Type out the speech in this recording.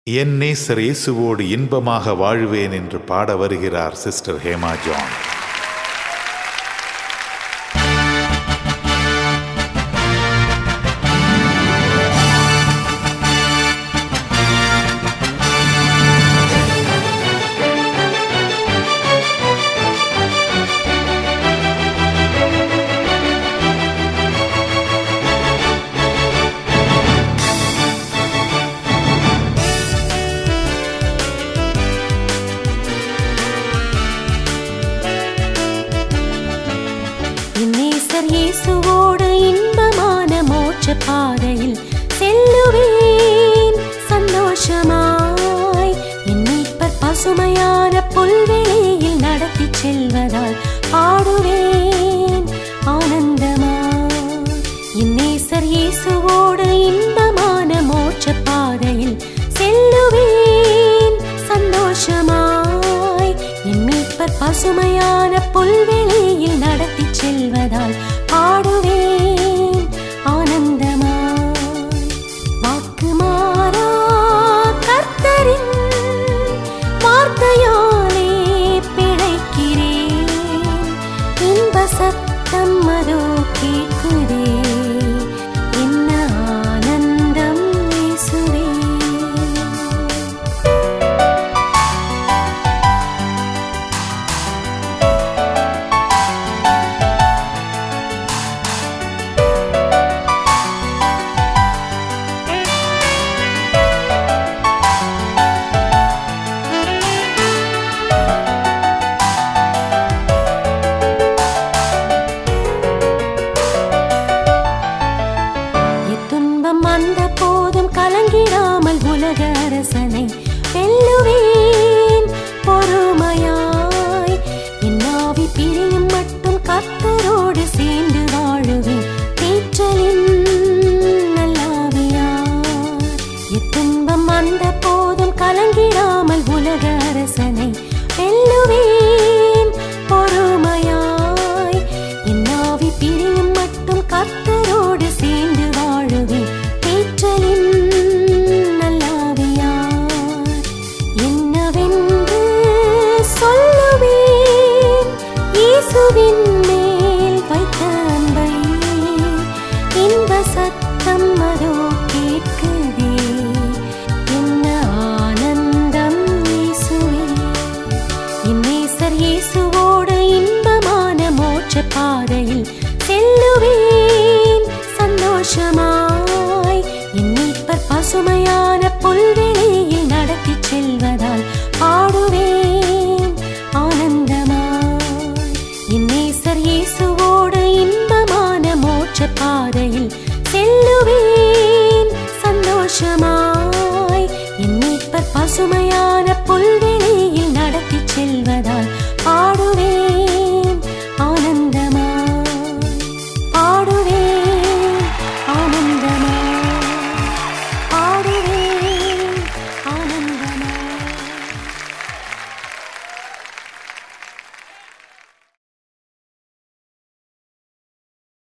என் நேசர் இயேசுவோடு இன்பமாக வாழ்வேன் என்று பாட வருகிறார் சிஸ்டர் ஹேமா ஜான் நேசர் இயேசுவோடு இன்பமான மோட்ச பாதையில் செல்லுவேன் சந்தோஷமாய் என் மீட்பர் பசுமையான புல்வெளியில் நடத்தி செல்வதால் பாடுவேன் ஆனந்தமாய் என் நேசர் இயேசுவோடு இன்பமான மோட்ச பாதையில் செல்லுவேன் சந்தோஷமாய் என் மீட்பர் பசுமையான புல்வெளியில் நடத்தி செல்வதால் பாடுவேன் ஆனந்தமாய் வாக்கு மாறா கர்த்தரின் வார்த்தையாலே பிழைக்கிறேன் இன்ப சத்தம் அதோ கேட்குதே என்ன ஆனந்தம் இயேசுவே எத்துன்பம் வந்த போதும் கலங்கிடாமல் உலக அரசனை வெல்லுவேன் பொறுமையாய் என் ஆவி பிரியும் மட்டும் கர்த்தரோடு சேர்ந்து வாழுவேன் தேற்றலின் நல்லாவியார் எத்துன்பம் வந்த போதும் கலங்கிடாமல் உலக அரசனை